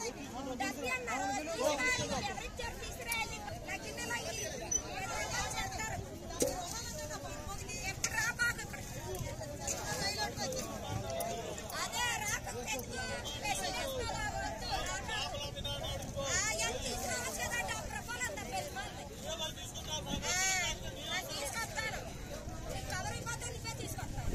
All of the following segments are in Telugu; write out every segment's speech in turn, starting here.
డబ్బి అన్నారు తీసుకురాలి ఎవరిచ్చారు తీసుకురాలి నా గిన్నెలో ఇయ్యి. ఏదైనా చేస్తారు ఎప్పుడు రాబాక ఇక్కడ అదే రాకపోతే స్పెషలిస్ట్ వద్దు ఆ, ఎంత తీసుకురావచ్చు కదా డెబ్బై రూపాయలు అంత వెళ్ళిపోతుంది ఆ, తీసుకొస్తాను కవర్ అయిపోతే నువ్వే తీసుకొస్తాను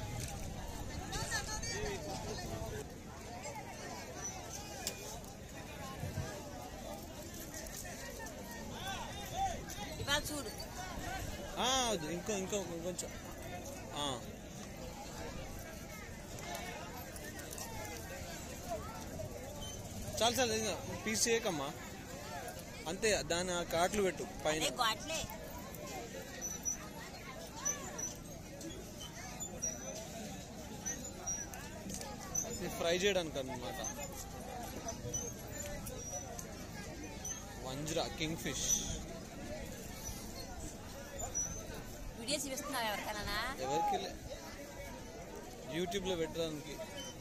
ఇవాళ చూడు ఆ, వద్దు. ఇంకో ఇంకో ఇంకొంచెం ఆ. చాలు చాలు ఇంకా పీస్ చేయకమ్మా అంతే దాని ఆ కాట్లు పెట్టు పైన అదే గోట్లే ఇది ఫ్రై చేయడానికి అనమాట వంజ్రా కింగ్ ఫిష్ వీడియోస్ చూపిస్తున్నావు ఎవరికైనా ఎవరికి లే యూట్యూబ్లో పెట్టడానికి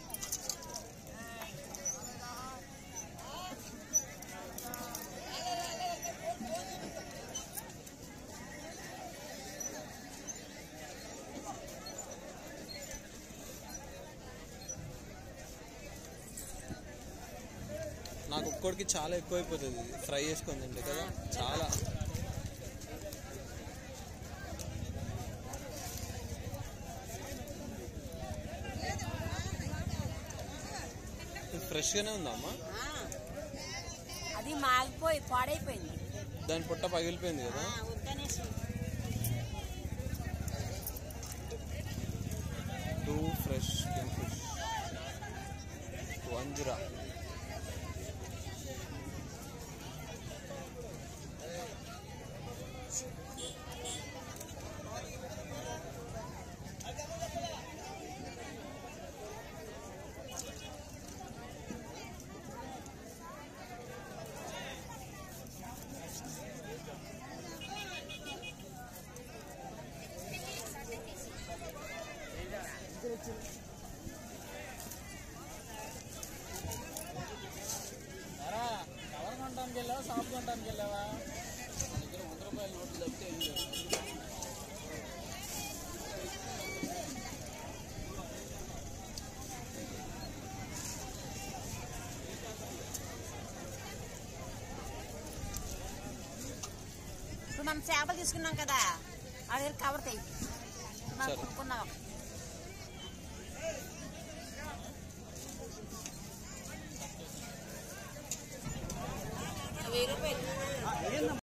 నాకు ఒక్కడికి చాలా ఎక్కువైపోతుంది ఇది ఫ్రై చేసుకొని తింటే కదా చాలా ఇది ఫ్రెష్గానే ఉందా అమ్మా ఆ. అది మాగిపోయి పాడైపోయింది దాని పుట్ట పగిలిపోయింది కదా ఆ, వద్దనేసి టూ ఫ్రెష్ కింగ్ ఫిష్ వంజురా కవర్ కొనడానికి వెళ్ళావా షాప్ కొనడానికి వెళ్ళావా నా దగ్గర వంద రూపాయల నోట్లు తప్పితే ఏం లేదు ఇప్పుడు మనం చేపలు తీసుకున్నాం కదా ఆ దగ్గర కవర్ తెయ్యి మనం సరే. కొనుక్కున్నాం వెయ్యి రూపాయలు